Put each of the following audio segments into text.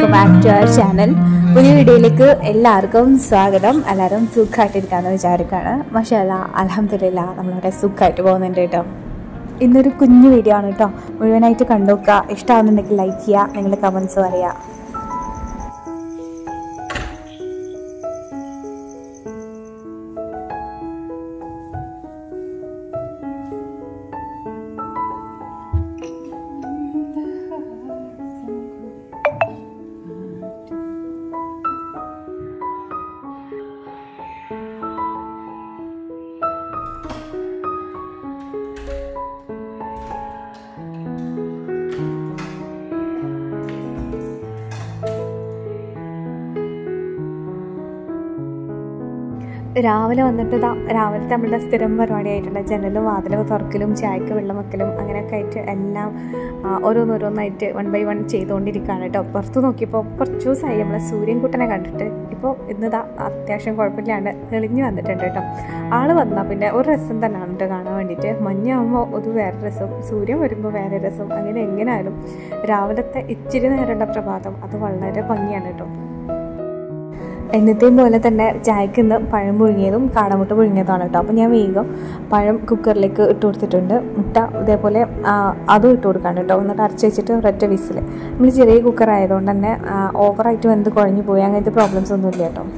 welcome back to our channel പുതിയ വീഡിയോയിലേക്ക് എല്ലാവർക്കും സ്വാഗതം എല്ലാവരും സുഖമായിട്ടിരിക്കാമെന്ന് വിചാരിക്കുകയാണ് പക്ഷേ അല്ല അലഹമില്ല നമ്മളിവിടെ സുഖമായിട്ട് പോകുന്നുണ്ട് കേട്ടോ ഇന്നൊരു കുഞ്ഞു വീഡിയോ ആണ് കേട്ടോ മുഴുവനായിട്ട് കണ്ടുനോക്കുക ഇഷ്ടമാകുന്നുണ്ടെങ്കിൽ ലൈക്ക് ചെയ്യുക നിങ്ങളുടെ കമൻസ് പറയുക രാവിലെ വന്നിട്ട് ദാ രാവിലത്തെ നമ്മളുടെ സ്ഥിരം പരിപാടിയായിട്ടുള്ള ജനലും വാതിലും തുറക്കലും ചായക്ക് വെള്ളം വെക്കലും അങ്ങനെയൊക്കെ ആയിട്ട് എല്ലാം ആ, ഓരോന്നോരോന്നായിട്ട് വൺ ബൈ വൺ ചെയ്തുകൊണ്ടിരിക്കുകയാണ് കേട്ടോ പുറത്ത് നോക്കിയപ്പോൾ കുറച്ച് ദിവസമായി നമ്മളെ സൂര്യൻകുട്ടനെ കണ്ടിട്ട് ഇപ്പോൾ ഇന്ന് ദാ അത്യാവശ്യം കുഴപ്പമില്ലാണ്ട് തെളിഞ്ഞു വന്നിട്ടുണ്ട് കേട്ടോ ആള് വന്നാൽ പിന്നെ ഒരു രസം തന്നെയാണ് കേട്ടോ കാണാൻ വേണ്ടിയിട്ട് മഞ്ഞാകുമ്പോൾ ഒരു വേറെ രസം സൂര്യൻ വരുമ്പോൾ വേറെ രസം അങ്ങനെ എങ്ങനെയായാലും രാവിലത്തെ ഇച്ചിരി നേരമുള്ള പ്രഭാതം അത് വളരെ ഭംഗിയാണ് കേട്ടോ എന്നത്തെയും പോലെ തന്നെ ചായക്ക് ഇന്ന് പഴം പുഴുങ്ങിയതും കാടമുട്ട പുഴുങ്ങിയതാണ് കേട്ടോ അപ്പോൾ ഞാൻ വേഗം പഴം കുക്കറിലേക്ക് ഇട്ട് കൊടുത്തിട്ടുണ്ട് മുട്ട ഇതേപോലെ ആ, അതും ഇട്ട് കൊടുക്കാണ് കേട്ടോ എന്നിട്ട് അരച്ച് വെച്ചിട്ട് ഒരൊറ്റ വിസിൽ നമ്മൾ ചെറിയ കുക്കർ ആയതുകൊണ്ട് തന്നെ ആ, ഓവറായിട്ട് വെന്ത് കുഴഞ്ഞു പോയി അങ്ങനത്തെ പ്രോബ്ലംസ് ഒന്നും ഇല്ല കേട്ടോ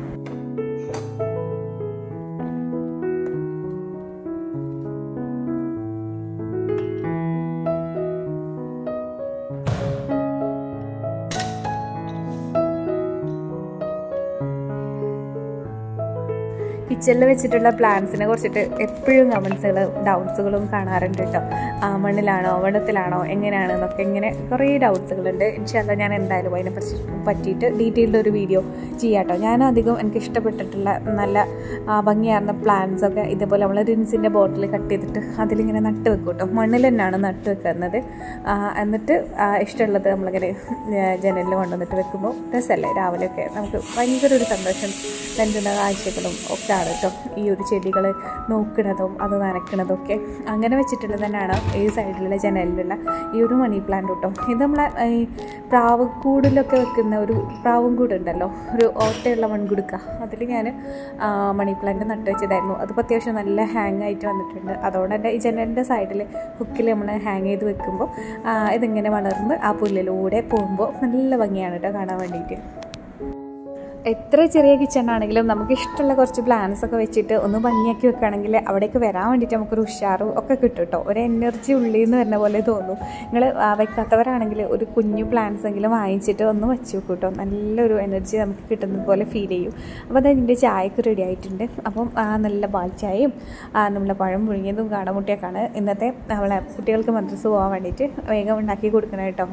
കിച്ചണിൽ വെച്ചിട്ടുള്ള പ്ലാന്റ്സിനെ കുറിച്ചിട്ട് എപ്പോഴും കമൻസുകളും ഡൗട്ട്സുകളും കാണാറുണ്ട് കേട്ടോ ആ, മണ്ണിലാണോ വെള്ളത്തിലാണോ എങ്ങനെയാണ് എന്നൊക്കെ ഇങ്ങനെ കുറേ ഡൗട്ട്സുകളുണ്ട് ഇൻഷാല്ല ഞാൻ എന്തായാലും അതിനെ പറ്റി പറ്റിയിട്ട് ഡീറ്റെയിൽഡ് ഒരു വീഡിയോ ചെയ്യാം കേട്ടോ ഞാൻ അധികം എനിക്ക് ഇഷ്ടപ്പെട്ടിട്ടുള്ള നല്ല ആ, ഭംഗിയാർന്ന പ്ലാന്റ്സ് ഒക്കെ ഇതേപോലെ നമ്മൾ റിൻസിൻ്റെ ബോട്ടിൽ കട്ട് ചെയ്തിട്ട് അതിലിങ്ങനെ നട്ട് വെക്കും കേട്ടോ മണ്ണിൽ തന്നെയാണ് നട്ട് വെക്കുന്നത് ആ, എന്നിട്ട് ആ, ഇഷ്ടമുള്ളത് നമ്മളിങ്ങനെ ജനലിൽ കൊണ്ടുവന്നിട്ട് വെക്കുമ്പോൾ രസമല്ലേ രാവിലെയൊക്കെ നമുക്ക് ഭയങ്കര ഒരു സന്തോഷം നൽകുന്ന കാഴ്ചകളും ഒക്കെ ആണ് കേട്ടോ ഈ ഒരു ചെടികൾ നോക്കുന്നതും അത് നനയ്ക്കുന്നതും ഒക്കെ അങ്ങനെ വെച്ചിട്ടുള്ളത് തന്നെയാണ് ഈ സൈഡിലുള്ള ജനലിലുള്ള ഈ ഒരു മണി പ്ലാന്റ് കേട്ടോ ഇത് നമ്മളെ ഈ പ്രാവക്കൂടിലൊക്കെ വെക്കുന്ന ഒരു പ്രാവും കൂട് ഉണ്ടല്ലോ ഒരു ഓട്ടയുള്ള മൺകുടുക്ക അതിൽ ഞാൻ മണി പ്ലാന്റ് നട്ട് വെച്ചതായിരുന്നു അതിപ്പോൾ അത്യാവശ്യം നല്ല ഹാങ് ആയിട്ട് വന്നിട്ടുണ്ട് അതുകൊണ്ട് തന്നെ ഈ ജനലിൻ്റെ സൈഡിൽ ഹുക്കിൽ നമ്മൾ ഹാങ് ചെയ്ത് വെക്കുമ്പോൾ ആ, ഇതിങ്ങനെ വളർന്ന് ആ പുല്ലിലൂടെ പോകുമ്പോൾ നല്ല ഭംഗിയാണ് കേട്ടോ കാണാൻ വേണ്ടിയിട്ട് എത്ര ചെറിയ കിച്ചൺ ആണെങ്കിലും നമുക്ക് ഇഷ്ടമുള്ള കുറച്ച് പ്ലാൻസ് ഒക്കെ വെച്ചിട്ട് ഒന്ന് ഭംഗിയാക്കി വെക്കുകയാണെങ്കിൽ അവിടേക്ക് വരാൻ വേണ്ടിയിട്ട് നമുക്കൊരു ഉഷാറും ഒക്കെ കിട്ടും കേട്ടോ ഒരു എനർജി ഉള്ളിൽ നിന്ന് വരുന്ന പോലെ തോന്നും നിങ്ങൾ വെക്കാത്തവരാണെങ്കിൽ ഒരു കുഞ്ഞു പ്ലാന്റ്സ് എങ്കിലും വാങ്ങിച്ചിട്ട് ഒന്ന് വെച്ച് വെക്കും കേട്ടോ നല്ലൊരു എനർജി നമുക്ക് കിട്ടുന്നത് പോലെ ഫീൽ ചെയ്യും അപ്പോൾ അത് എൻ്റെ ചായക്ക് റെഡി ആയിട്ടുണ്ട് അപ്പം ആ നല്ല പാൽ ചായയും ആ നമ്മളെ പഴം പുഴുങ്ങിയതും കാടമുട്ടിയൊക്കെയാണ് ഇന്നത്തെ നമ്മളെ കുട്ടികൾക്ക് മദ്രസ് പോകാൻ വേണ്ടിയിട്ട് വേഗം ഉണ്ടാക്കി കൊടുക്കണം കേട്ടോ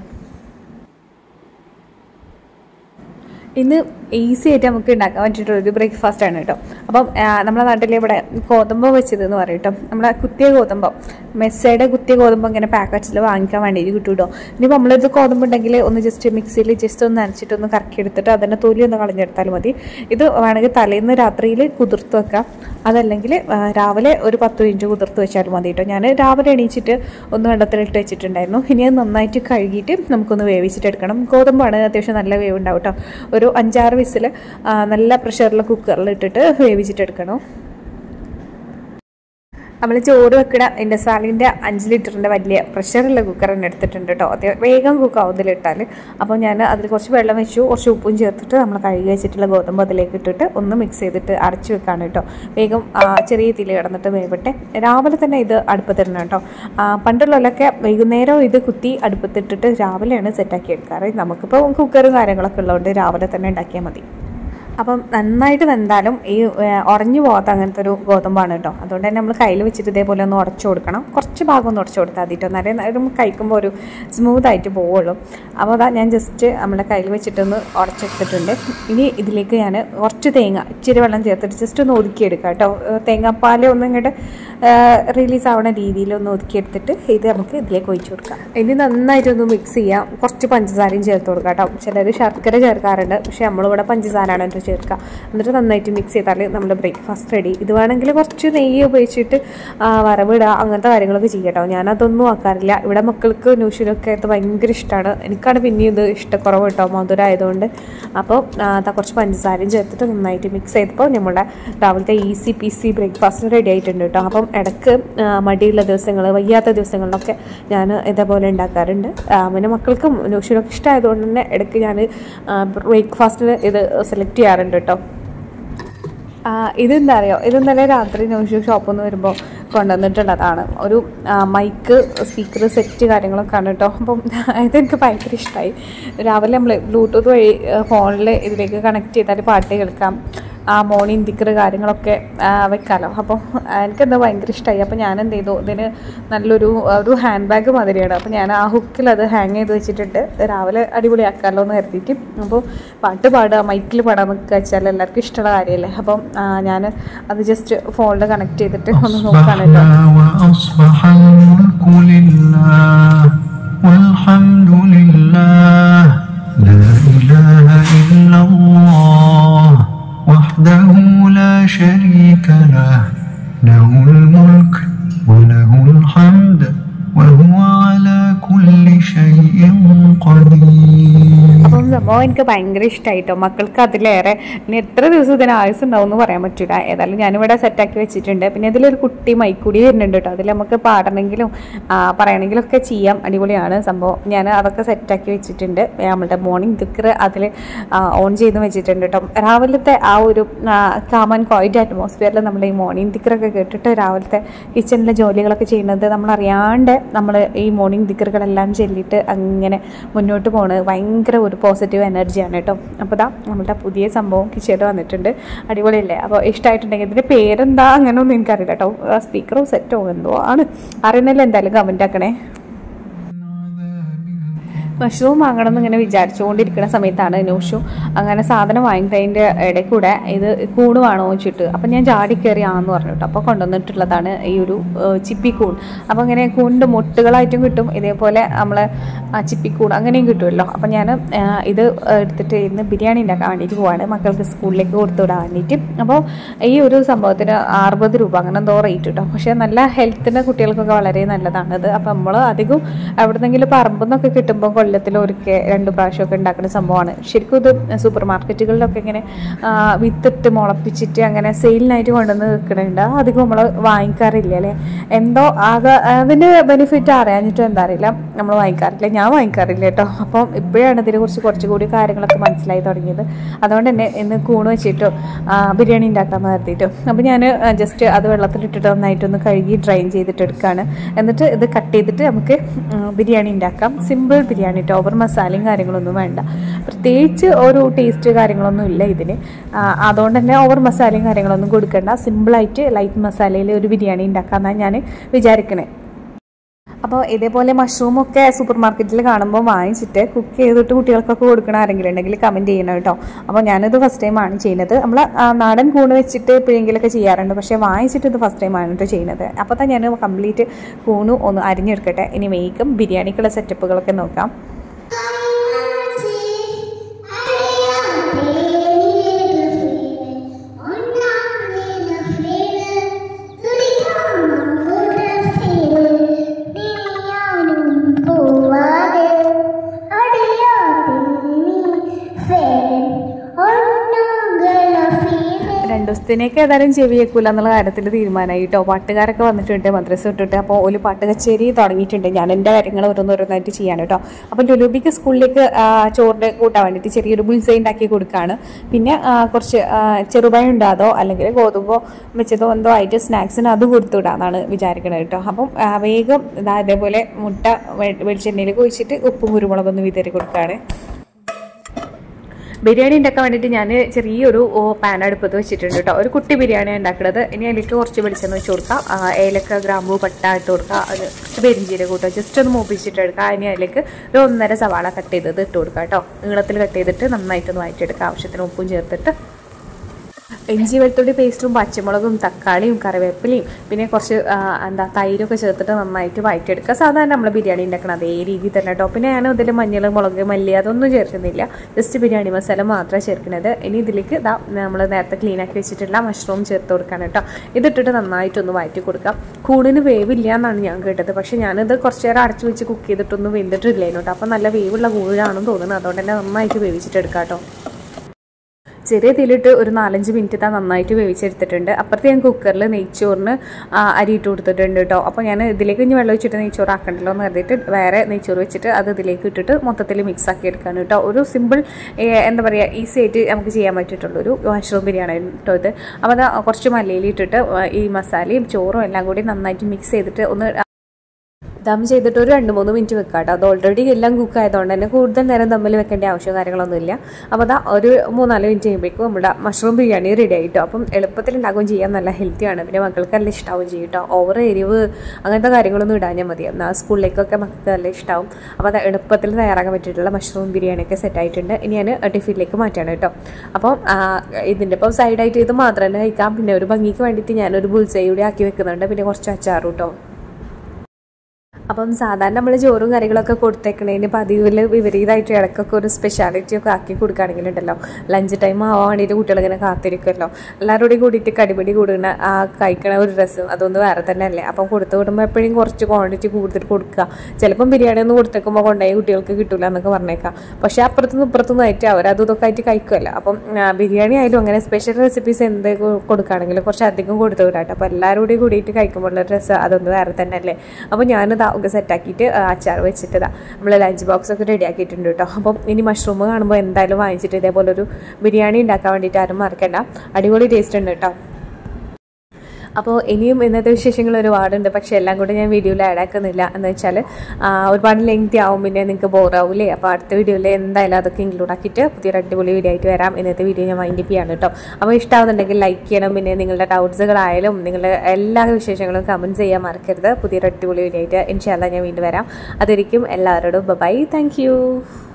ഇന്ന് ഈസി ആയിട്ട് നമുക്ക് ഉണ്ടാക്കാൻ പറ്റിയിട്ടുള്ള ഒരു ബ്രേക്ക്ഫാസ്റ്റ് ആണ് കേട്ടോ അപ്പം ആ, നമ്മുടെ നാട്ടിൽ ഇവിടെ ഗോതമ്പ് വെച്ചത് എന്ന് പറയും കേട്ടോ നമ്മുടെ കുത്തിയ ഗോതമ്പ് മെസ്സയുടെ കുത്തിയ ഗോതമ്പ് ഇങ്ങനെ പാക്കറ്റിൽ വാങ്ങിക്കാൻ വേണ്ടിയിട്ട് കിട്ടും കേട്ടോ ഇനിയിപ്പോൾ നമ്മളിത് ഗോതമ്പ് ഉണ്ടെങ്കിൽ ഒന്ന് ജസ്റ്റ് മിക്സിയിൽ ജസ്റ്റ് ഒന്ന് നനച്ചിട്ട് ഒന്ന് കറക്കി എടുത്തിട്ട് അതിൻ്റെ തൊലി ഒന്ന് കളഞ്ഞെടുത്താൽ മതി ഇത് വേണമെങ്കിൽ തലേന്ന് രാത്രിയിൽ കുതിർത്ത് വെക്കാം അതല്ലെങ്കിൽ ആ, രാവിലെ ഒരു പത്ത് മിനിറ്റ് കുതിർത്ത് വെച്ചാൽ മതി കേട്ടോ ഞാൻ രാവിലെ എണീച്ചിട്ട് ഒന്ന് വെള്ളത്തിലിട്ട് വെച്ചിട്ടുണ്ടായിരുന്നു ഇനി അത് നന്നായിട്ട് കഴുകിയിട്ട് നമുക്കൊന്ന് വേവിച്ചിട്ട് എടുക്കണം ഗോതമ്പാണ് അത്യാവശ്യം നല്ല വേവ് ഉണ്ടാവും കേട്ടോ ഒരു അഞ്ചാറ് വിസിൽ നല്ല പ്രഷറിൽ കുക്കറിൽ ഇട്ടിട്ട് വേവിച്ചിട്ട് എടുക്കണം നമ്മൾ ചോറ് വെക്കണ ഇൻഡസ് വാലിൻ്റെ അഞ്ച് ലിറ്ററിൻ്റെ വലിയ പ്രഷറുള്ള കുക്കർ തന്നെ എടുത്തിട്ടുണ്ട് കേട്ടോ അത് വേഗം കുക്കാവും ഇതിലിട്ടാൽ അപ്പോൾ ഞാൻ അതിൽ കുറച്ച് വെള്ളം വെച്ചു കുറച്ച് ഉപ്പും ചേർത്തിട്ട് നമ്മൾ കഴുകി വെച്ചിട്ടുള്ള ഗോതമ്പ് അതിലേക്ക് ഇട്ടിട്ട് ഒന്ന് മിക്സ് ചെയ്തിട്ട് അടച്ചു വെക്കാണ് കേട്ടോ വേഗം ആ, ചെറിയ തീയിൽ കിടന്നിട്ട് വേവട്ടെ രാവിലെ തന്നെ ഇത് അടുപ്പത്തിടണം കേട്ടോ ആ, പണ്ടുള്ളവരൊക്കെ വൈകുന്നേരം ഇത് കുത്തി അടുപ്പത്തിട്ടിട്ട് രാവിലെയാണ് സെറ്റാക്കി എടുക്കാറ് നമുക്കിപ്പോൾ കുക്കറും കാര്യങ്ങളൊക്കെ ഉള്ളതുകൊണ്ട് രാവിലെ തന്നെ ഉണ്ടാക്കിയാൽ മതി അപ്പം നന്നായിട്ട് വെന്താലും ഈ ഏഹ്, ഉടഞ്ഞു പോകാത്ത അങ്ങനത്തെ ഒരു ഗോതമ്പാണ് കേട്ടോ അതുകൊണ്ട് തന്നെ നമ്മൾ കയ്യിൽ വെച്ചിട്ട് ഇതേപോലെ ഒന്ന് ഉടച്ചു കൊടുക്കണം കുറച്ച് ഭാഗം ഒന്ന് ഉടച്ചു കൊടുത്താൽ മതി കേട്ടോ എന്നാലേ നമുക്ക് കഴിക്കുമ്പോൾ ഒരു സ്മൂത്ത് ആയിട്ട് പോവുള്ളൂ അപ്പോൾ അതാ ഞാൻ ജസ്റ്റ് നമ്മുടെ കയ്യിൽ വെച്ചിട്ടൊന്ന് ഉടച്ചെടുത്തിട്ടുണ്ട് ഇനി ഇതിലേക്ക് ഞാൻ കുറച്ച് തേങ്ങ ഇച്ചിരി വെള്ളം ചേർത്തിട്ട് ജസ്റ്റ് ഒന്ന് ഒതുക്കിയെടുക്കാം കേട്ടോ ഏഹ്, തേങ്ങാപ്പാൽ ഒന്ന് ഇങ്ങോട്ട് റിലീസ് ആവുന്ന രീതിയിൽ ഒന്ന് ഒതുക്കിയെടുത്തിട്ട് ഇത് നമുക്ക് ഇതിലേക്ക് ഒഴിച്ചു കൊടുക്കാം ഇനി നന്നായിട്ടൊന്ന് മിക്സ് ചെയ്യാം കുറച്ച് പഞ്ചസാരയും ചേർത്ത് കൊടുക്കാം കേട്ടോ ചിലർ ശർക്കര ചേർക്കാറുണ്ട് പക്ഷെ നമ്മളിവിടെ പഞ്ചസാരയാണ് കേട്ടോ ചേർക്കുക എന്നിട്ട് നന്നായിട്ട് മിക്സ് ചെയ്താൽ നമ്മുടെ ബ്രേക്ക്ഫാസ്റ്റ് റെഡി ഇത് വേണമെങ്കിൽ കുറച്ച് നെയ്യ് ഉപയോഗിച്ചിട്ട് ആ, വറവിടുക അങ്ങനത്തെ കാര്യങ്ങളൊക്കെ ചെയ്യട്ടോ ഞാനതൊന്നും ആക്കാറില്ല ഇവിടെ മക്കൾക്ക് ന്യൂഷിനൊക്കെ ഇത് ഭയങ്കര ഇഷ്ടമാണ് എനിക്കാണ് പിന്നെയും ഇത് ഇഷ്ടക്കുറവ് കേട്ടോ മധുരം ആയതുകൊണ്ട് അപ്പോൾ അതാ കുറച്ച് പഞ്ചസാരയും ചേർത്തിട്ട് നന്നായിട്ട് മിക്സ് ചെയ്തപ്പോൾ നമ്മുടെ രാവിലത്തെ ഈസി പീസി ബ്രേക്ക്ഫാസ്റ്റ് റെഡി ആയിട്ടുണ്ട് കേട്ടോ അപ്പം ഇടയ്ക്ക് ആ, മടിയുള്ള ദിവസങ്ങൾ വയ്യാത്ത ദിവസങ്ങളിലൊക്കെ ഞാൻ ഇതേപോലെ ഉണ്ടാക്കാറുണ്ട് ആ, പിന്നെ മക്കൾക്കും ന്യൂഷിനൊക്കെ ഇഷ്ടമായതുകൊണ്ട് തന്നെ ഇടയ്ക്ക് ഞാൻ ബ്രേക്ക്ഫാസ്റ്റിന് ഇത് സെലക്ട് ചെയ്യാറുണ്ട് കേട്ടോ ആ, ഇതെന്താ അറിയോ ഇത് ഇന്നലെ രാത്രി ന്യൂസ് ഷോപ്പിൽ നിന്ന് വരുമ്പോൾ കൊണ്ടുവന്നിട്ടുള്ളതാണ് ഒരു ആ, മൈക്ക് സ്പീക്കർ സെറ്റ് കാര്യങ്ങളൊക്കെയാണ് കേട്ടോ അപ്പം ഇതെനിക്ക് ഭയങ്കര ഇഷ്ടമായി രാവിലെ നമ്മൾ ബ്ലൂടൂത്ത് വഴി ഫോണിൽ ഇതിലേക്ക് കണക്ട് ചെയ്താൽ പാട്ട് കേൾക്കാം ആ മോർണിംഗ് ദിക്കർ കാര്യങ്ങളൊക്കെ ആ, വെക്കാമല്ലോ അപ്പോൾ എനിക്കെന്താ ഭയങ്കര ഇഷ്ടമായി അപ്പോൾ ഞാൻ എന്ത് ചെയ്തു ഇതിന് നല്ലൊരു ഒരു ഹാൻഡ് ബാഗ് മാതിരിയാണ് അപ്പോൾ ഞാൻ ആ ഹുക്കിൽ അത് ഹാങ് ചെയ്ത് വെച്ചിട്ടുണ്ട് രാവിലെ അടിപൊളിയാക്കാമല്ലോ എന്ന് കരുതിയിട്ട് അപ്പോൾ പാട്ട് പാടുക മൈക്കിൽ പാടാൻ നിൽക്കുക വെച്ചാൽ എല്ലാവർക്കും ഇഷ്ടമുള്ള കാര്യമല്ലേ അപ്പം ഞാൻ അത് ജസ്റ്റ് ഫോണിൽ കണക്ട് ചെയ്തിട്ട് ഒന്ന് നോക്കുകയാണ് കേട്ടോ وأصبح الملك لله والحمد لله لا إله إلا الله وحده لا شريك له له الملك وله الحمد وهو على كل شيء قدير അപ്പം സംഭവം എനിക്ക് ഭയങ്കര ഇഷ്ടമായിട്ടോ മക്കൾക്ക് അതിലേറെ ഇനി എത്ര ദിവസം ഇതിന് ആയുസ് ഉണ്ടാവും എന്ന് പറയാൻ പറ്റില്ല ഏതായാലും ഞാനിവിടെ സെറ്റാക്കി വെച്ചിട്ടുണ്ട് പിന്നെ ഇതിലൊരു കുട്ടി മൈക്കൂടി വരുന്നുണ്ട് കേട്ടോ അതിൽ നമുക്ക് പാടണമെങ്കിലും ആ, പറയണമെങ്കിലും ഒക്കെ ചെയ്യാം അടിപൊളിയാണ് സംഭവം ഞാൻ അതൊക്കെ സെറ്റാക്കി വെച്ചിട്ടുണ്ട് നമ്മളുടെ മോർണിംഗ് ദിക്കർ അതിൽ ഓൺ ചെയ്ത് വെച്ചിട്ടുണ്ട് കേട്ടോ രാവിലത്തെ ആ ഒരു കാമൻ ക്വൈറ്റ് അറ്റ്മോസ്ഫിയറിൽ നമ്മൾ ഈ മോർണിംഗ് ദിക്കറൊക്കെ കേട്ടിട്ട് രാവിലത്തെ കിച്ചണിലെ ജോലികളൊക്കെ ചെയ്യുന്നത് നമ്മളറിയാണ്ട് നമ്മൾ ഈ മോർണിംഗ് ദിക്കറുകളെല്ലാം ചൊല്ലിയിട്ട് അങ്ങനെ മുന്നോട്ട് പോണ് ഭയങ്കര ഒരു പോസിറ്റീവ് എനർജിയാണ് കേട്ടോ അപ്പോൾ ദാ നമ്മുടെ പുതിയ സംഭവം കിച്ചണിൽ വന്നിട്ടുണ്ട് അടിപൊളിയല്ലേ അപ്പോൾ ഇഷ്ടമായിട്ടുണ്ടെങ്കിൽ ഇതിൻ്റെ പേരെന്താ അങ്ങനെയൊന്നും എനിക്കറിയില്ല കേട്ടോ സ്പീക്കറോ സെറ്റോ എന്തോ ആണ് അറിയുന്നില്ല എന്തായാലും കമൻ്റ് ആക്കണേ മഷ്റൂം വാങ്ങണം എന്ന് ഇങ്ങനെ വിചാരിച്ചുകൊണ്ടിരിക്കുന്ന സമയത്താണ് നൂഷു അങ്ങനെ സാധനം വാങ്ങിയതിൻ്റെ ഇടയിൽ കൂടെ ഇത് കൂണ് വേണോ വെച്ചിട്ട് അപ്പം ഞാൻ ചാടി കയറി ആന്ന് പറഞ്ഞു കേട്ടോ അപ്പോൾ കൊണ്ടുവന്നിട്ടുള്ളതാണ് ഈ ഒരു ഏഹ്, ചിപ്പിക്കൂൺ അപ്പോൾ അങ്ങനെ കൂണിൻ്റെ മുട്ടുകളായിട്ടും കിട്ടും ഇതേപോലെ നമ്മൾ ചിപ്പിക്കൂൺ അങ്ങനെയും കിട്ടുമല്ലോ അപ്പം ഞാൻ ഇത് എടുത്തിട്ട് ഇന്ന് ബിരിയാണി ഉണ്ടാക്കാൻ വേണ്ടിയിട്ട് പോവാണ് മക്കൾക്ക് സ്കൂളിലേക്ക് കൊടുത്തു വിടാൻ വേണ്ടിയിട്ട് അപ്പോൾ ഈ ഒരു സംഭവത്തിന് അറുപത് രൂപ അങ്ങനെ എന്തോ റേറ്റ് കിട്ടും പക്ഷേ നല്ല ഹെൽത്തിന് കുട്ടികൾക്കൊക്കെ വളരെ നല്ലതാണത് അപ്പം നമ്മൾ അധികം എവിടെന്നെങ്കിലും പറമ്പിൽ നിന്നൊക്കെ കിട്ടുമ്പോൾ കൊല്ലത്തിൽ ഒരിക്കൽ രണ്ട് പ്രാവശ്യമൊക്കെ ഉണ്ടാക്കുന്ന സംഭവമാണ് ശരിക്കും ഇത് സൂപ്പർ മാർക്കറ്റുകളിലൊക്കെ ഇങ്ങനെ ആ, വിത്തിട്ട് മുളപ്പിച്ചിട്ട് അങ്ങനെ സെയിലിനായിട്ട് കൊണ്ടുവന്ന് വെക്കണുണ്ട് അത് അധികം നമ്മൾ വാങ്ങിക്കാറില്ല അല്ലേ എന്തോ ആകെ അതിൻ്റെ ബെനിഫിറ്റ് അറിയാഞ്ഞിട്ടും എന്താ അറിയില്ല നമ്മൾ വാങ്ങിക്കാറില്ല ഞാൻ വാങ്ങിക്കാറില്ല കേട്ടോ അപ്പം ഇപ്പോഴാണ് ഇതിനെക്കുറിച്ച് കുറച്ചുകൂടി കാര്യങ്ങളൊക്കെ മനസ്സിലായി തുടങ്ങിയത് അതുകൊണ്ട് തന്നെ ഇന്ന് കൂണ് വെച്ചിട്ടോ ആ, ബിരിയാണി ഉണ്ടാക്കാമെന്ന് കരുതിയിട്ടു അപ്പോൾ ഞാൻ ജസ്റ്റ് അത് വെള്ളത്തിലിട്ടിട്ട് നന്നായിട്ടൊന്ന് കഴുകി ഡ്രൈൻ ചെയ്തിട്ട് എടുക്കുകയാണ് എന്നിട്ട് ഇത് കട്ട് ചെയ്തിട്ട് നമുക്ക് ഉം, ബിരിയാണി ഉണ്ടാക്കാം സിമ്പിൾ ബിരിയാണി കേട്ടോ ഓവർ മസാലയും കാര്യങ്ങളൊന്നും വേണ്ട പ്രത്യേകിച്ച് ഒരു ടേസ്റ്റ് കാര്യങ്ങളൊന്നും ഇല്ല ഇതിന് ആ, അതുകൊണ്ട് തന്നെ ഓവർ മസാലയും കാര്യങ്ങളൊന്നും കൊടുക്കണ്ട സിമ്പിളായിട്ട് ലൈറ്റ് മസാലയിൽ ഒരു ബിരിയാണി ഉണ്ടാക്കാമെന്നാണ് ഞാൻ വിചാരിക്കണേ അപ്പോൾ ഇതേപോലെ മഷ്റൂമൊക്കെ സൂപ്പർ മാർക്കറ്റിൽ കാണുമ്പോൾ വാങ്ങിച്ചിട്ട് കുക്ക് ചെയ്തിട്ട് കുട്ടികൾക്കൊക്കെ കൊടുക്കണ ആരെങ്കിലും ഉണ്ടെങ്കിൽ കമൻറ്റ് ചെയ്യണം കേട്ടോ അപ്പോൾ ഞാനിത് ഫസ്റ്റ് ടൈമാണ് ചെയ്യുന്നത് നമ്മൾ നാടൻ കൂണ് വെച്ചിട്ട് എപ്പോഴെങ്കിലുമൊക്കെ ചെയ്യാറുണ്ട് പക്ഷേ വാങ്ങിച്ചിട്ട് ഇത് ഫസ്റ്റ് ടൈമാണ് കേട്ടോ ചെയ്യുന്നത് അപ്പോൾ തന്നെ ഞാൻ കംപ്ലീറ്റ് കൂണ് ഒന്ന് അരിഞ്ഞെടുക്കട്ടെ ഇനി വേഗം ബിരിയാണിക്കുള്ള സെറ്റപ്പുകളൊക്കെ നോക്കാം രണ്ട് ദിവസത്തിനേക്ക് ഏതായാലും ചെവി കേൾക്കൂല എന്നുള്ള കാര്യത്തിൽ തീരുമാനമായി കേട്ടോ പാട്ടുകാരൊക്കെ വന്നിട്ടുണ്ട് മദ്രസ ഇട്ടിട്ട് അപ്പോൾ ഒരു പാട്ട് കച്ചേരി തുടങ്ങിയിട്ടുണ്ട് ഞാൻ എൻ്റെ കാര്യങ്ങൾ ഓരോന്നോരോന്നായിട്ട് ചെയ്യാൻ കേട്ടോ അപ്പോൾ ലുലുബിക്ക് സ്കൂളിലേക്ക് ആ, ചോറിൻ്റെ കൂട്ടാൻ വേണ്ടിയിട്ട് ചെറിയൊരു ബുൾസൈ ഉണ്ടാക്കി കൊടുക്കുകയാണ് പിന്നെ ആ, കുറച്ച് ആ, ചെറുപഴം ഉണ്ടാതോ അല്ലെങ്കിൽ ഗോതമ്പോ വെച്ചതോ എന്തോ ആയിട്ട് സ്നാക്സിന് അത് കൊടുത്തുവിടാന്നാണ് വിചാരിക്കുന്നത് കേട്ടോ അപ്പം ആ, വേഗം ഇതാ ഇതേപോലെ മുട്ട വെ- വെളിച്ചെണ്ണയിൽ ഒഴിച്ചിട്ട് ഉപ്പും കുരുമുളകൊന്ന് വിതറി കൊടുക്കുകയാണ് ബിരിയാണി ഉണ്ടാക്കാൻ വേണ്ടിയിട്ട് ഞാൻ ചെറിയൊരു ഓ, പാൻ അടുപ്പത്ത് വെച്ചിട്ടുണ്ട് കേട്ടോ ഒരു കുട്ടി ബിരിയാണി ഉണ്ടാക്കുന്നത് ഇനി അതിലേക്ക് കുറച്ച് വെളിച്ചെണ്ണ വെച്ച് കൊടുക്കാം ആ, ഏലക്ക ഗ്രാമ്പു പട്ട ഇട്ട് കൊടുക്കുക അത് കുറച്ച് പെരിഞ്ചീരകം കൂട്ടുക ജസ്റ്റ് ഒന്ന് മൂപ്പിച്ചിട്ട് എടുക്കുക ഇനി അതിലേക്ക് ഒരു ഒന്നര സവാള കട്ട് ചെയ്തത് ഇട്ട് കൊടുക്കുക കേട്ടോ നീളത്തിൽ കട്ട് ചെയ്തിട്ട് നന്നായിട്ടൊന്ന് വഴറ്റിയെടുക്കുക ആവശ്യത്തിന് ഉപ്പും ചേർത്തിട്ട് ഇഞ്ചി വെളുത്തുള്ളി പേസ്റ്റും പച്ചമുളകും തക്കാളിയും കറിവേപ്പിലയും പിന്നെ കുറച്ച് ആ, എന്താ തൈരൊക്കെ ചേർത്തിട്ട് നന്നായിട്ട് വഴറ്റിയെടുക്കുക സാധാരണ നമ്മൾ ബിരിയാണി ഉണ്ടാക്കണം അതേ രീതിയിൽ തന്നെ കേട്ടോ പിന്നെ ഞാൻ ഇതിൽ മഞ്ഞൾ മുളക് മല്ലി അതൊന്നും ചേർക്കുന്നില്ല ജസ്റ്റ് ബിരിയാണി മസാല മാത്രമേ ചേർക്കുന്നത് ഇനി ഇതിലേക്ക് ഇതാ നമ്മൾ നേരത്തെ ക്ലീൻ ആക്കി വെച്ചിട്ടുള്ള മഷ്റൂം ചേർത്ത് കൊടുക്കാൻ കേട്ടോ ഇതിട്ടിട്ട് നന്നായിട്ടൊന്ന് വഴറ്റി കൊടുക്കാം കൂടിന് വേവില്ല എന്നാണ് ഞാൻ കേട്ടത് പക്ഷെ ഞാനിത് കുറച്ച് നേരം അടച്ചു വെച്ച് കുക്ക് ചെയ്തിട്ടൊന്നും വെന്തിട്ടില്ലേനു കേട്ടോ അപ്പം നല്ല വേവുള്ള കൂഴാണെന്ന് തോന്നുന്നത് അതുകൊണ്ട് തന്നെ നന്നായിട്ട് വേവിച്ചിട്ട് എടുക്കാം കേട്ടോ ചെറിയ തീയിലിട്ട് ഒരു നാലഞ്ച് മിനിറ്റ് താ നന്നായിട്ട് വേവിച്ചെടുത്തിട്ടുണ്ട് അപ്പുറത്ത് ഞാൻ കുക്കറിൽ നെയ്ച്ചോറിന് ആ, അരി ഇട്ട് കൊടുത്തിട്ടുണ്ട് കേട്ടോ അപ്പോൾ ഞാൻ ഇതിലേക്ക് ഇനി വെള്ളം ഒഴിച്ചിട്ട് നെയ്ച്ചോറ് ആക്കണ്ടല്ലോ എന്ന് കരുതിയിട്ട് വേറെ നെയ്ച്ചോറ് വെച്ചിട്ട് അത് ഇതിലേക്ക് ഇട്ടിട്ട് മൊത്തത്തിൽ മിക്സ് ആക്കി എടുക്കാണ് കേട്ടോ ഒരു സിമ്പിൾ എന്താ പറയുക ഈസി ആയിട്ട് നമുക്ക് ചെയ്യാൻ പറ്റിയിട്ടുള്ള ഒരു മഷ്റൂം ബിരിയാണി കേട്ടോ ഇത് അപ്പോൾ അത് കുറച്ച് മല്ലിയിൽ ഇട്ടിട്ട് ഈ മസാലയും ചോറും എല്ലാം കൂടി നന്നായിട്ട് മിക്സ് ചെയ്തിട്ട് ഒന്ന് ദം ചെയ്തിട്ട് ഒരു രണ്ട് മൂന്ന് മിനിറ്റ് വെക്കാം കേട്ടോ അത് ഓൾറെഡി എല്ലാം കുക്ക് ആയതുകൊണ്ട് തന്നെ കൂടുതൽ നേരം തമ്മിൽ വെക്കേണ്ട ആവശ്യം കാര്യങ്ങളൊന്നുമില്ല അപ്പോൾ അതാ ഒരു മൂന്നാല് മിനിറ്റ് കഴിയുമ്പോഴേക്കും നമ്മുടെ മഷ്റൂം ബിരിയാണി റെഡി ആയിട്ടോ അപ്പം എളുപ്പത്തിൽ ഉണ്ടാക്കുകയും ചെയ്യാൻ നല്ല ഹെൽത്തിയാണ് പിന്നെ മക്കൾക്ക് നല്ല ഇഷ്ടമാവും ചെയ്യും കേട്ടോ ഓവർ എരിവ് അങ്ങനത്തെ കാര്യങ്ങളൊന്നും ഇടാഞ്ഞാൽ മതി എന്നാൽ സ്കൂളിലേക്കൊക്കെ മക്കൾക്ക് നല്ല ഇഷ്ടമാവും അപ്പോൾ അത് എളുപ്പത്തിൽ തയ്യാറാക്കാൻ പറ്റിയിട്ടുള്ള മഷ്റൂം ബിരിയാണിയൊക്കെ സെറ്റ് ആയിട്ടുണ്ട് ഇനി ഞാൻ ടിഫിനിലേക്ക് മാറ്റാണ് കേട്ടോ അപ്പം ആ, ഇതിൻ്റെ ഇപ്പം സൈഡായിട്ട് ഇത് മാത്രം തന്നെ കഴിക്കാം പിന്നെ ഒരു ഭംഗിക്ക് വേണ്ടിയിട്ട് ഞാനൊരു ബുൾസൈ കൂടി ആക്കി വെക്കുന്നുണ്ട് പിന്നെ കുറച്ച് അച്ചാറും കേട്ടോ അപ്പം സാധാരണ നമ്മൾ ചോറും കറികളൊക്കെ കൊടുത്തേക്കണേന് പതിവിൽ വിപരീതമായിട്ട് ഇടയ്ക്കൊക്കെ ഒരു സ്പെഷ്യാലിറ്റി ഒക്കെ ആക്കി കൊടുക്കുകയാണെങ്കിലുണ്ടല്ലോ ലഞ്ച് ടൈം ആവാൻ വേണ്ടിയിട്ട് കുട്ടികളിങ്ങനെ കാത്തിരിക്കുമല്ലോ എല്ലാവരോടും കൂടിയിട്ട് കടിപിടി കൂടുന്ന ആ കഴിക്കണ ഒരു രസം അതൊന്നും വേറെ തന്നെ അല്ലേ അപ്പം കൊടുത്തു വിടുമ്പോൾ എപ്പോഴും കുറച്ച് ക്വാണ്ടിറ്റി കൂടുതൽ കൊടുക്കുക ചിലപ്പം ബിരിയാണി ഒന്ന് കൊടുത്തേക്കുമ്പോൾ കൊണ്ടുപോയി കുട്ടികൾക്ക് കിട്ടില്ല എന്നൊക്കെ പറഞ്ഞേക്കാം പക്ഷേ അപ്പുറത്തുനിന്ന് ഇപ്പുറത്തുനിന്ന് ആയിട്ട് അവർ അതും ഇതൊക്കെ ആയിട്ട് കഴിക്കുമല്ലോ അപ്പം ആ, ബിരിയാണി ആയാലും അങ്ങനെ സ്പെഷ്യൽ റെസിപ്പീസ് എന്ത് കൊ- കൊടുക്കുകയാണെങ്കിലും കുറച്ച് അധികം കൊടുത്തു വിടാട്ടോ അപ്പോൾ എല്ലാവരും കൂടി കൂടിയിട്ട് കഴിക്കുമ്പോൾ ഉള്ള രസം അതൊന്നും വേറെ തന്നെ അല്ലേ അപ്പോൾ ഞാനിതാ ഒക്കെ സെറ്റാക്കിയിട്ട് അച്ചാർ വെച്ചിട്ട് ഇതാ നമ്മൾ ലഞ്ച് ബോക്സ് ഒക്കെ റെഡി ആക്കിയിട്ടുണ്ട് കേട്ടോ അപ്പം ഇനി മഷ്റൂം കാണുമ്പോൾ എന്തായാലും വാങ്ങിച്ചിട്ട് ഇതേപോലെ ഒരു ബിരിയാണി ഉണ്ടാക്കാൻ വേണ്ടിയിട്ട് ആരും മറക്കണ്ട അടിപൊളി ടേസ്റ്റ് ഉണ്ട് കേട്ടോ അപ്പോൾ ഇനിയും ഇന്നത്തെ വിശേഷങ്ങൾ ഒരുപാടുണ്ട് പക്ഷേ എല്ലാം കൂടി ഞാൻ വീഡിയോയിൽ ആഡ് ആക്കുന്നില്ല എന്ന് വെച്ചാൽ ആ, ഒരുപാട് ലെങ്തി ആവും പിന്നെ നിങ്ങൾക്ക് ബോറാവൂലേ അപ്പോൾ അടുത്ത വീഡിയോയിൽ എന്തായാലും അതൊക്കെ ഇൻക്ലൂഡ് ആക്കിയിട്ട് പുതിയൊരു അടിപൊളി വീഡിയോ ആയിട്ട് വരാം ഇന്നത്തെ വീഡിയോ ഞാൻ വൈൻഡ് ചെയ്യാണ് കേട്ടോ അപ്പോൾ ഇഷ്ടമാവുന്നുണ്ടെങ്കിൽ ലൈക്ക് ചെയ്യണം പിന്നെ നിങ്ങളുടെ ഡൗട്ട്സുകളായാലും നിങ്ങളുടെ എല്ലാ വിശേഷങ്ങളും കമൻറ്റ് ചെയ്യാൻ മറക്കരുത് പുതിയൊരു അടിപൊളി വീഡിയോ ആയിട്ട് ഇൻഷാല്ല ഞാൻ വീണ്ടും വരാം അതായിരിക്കും എല്ലാവരോടും ബൈ താങ്ക്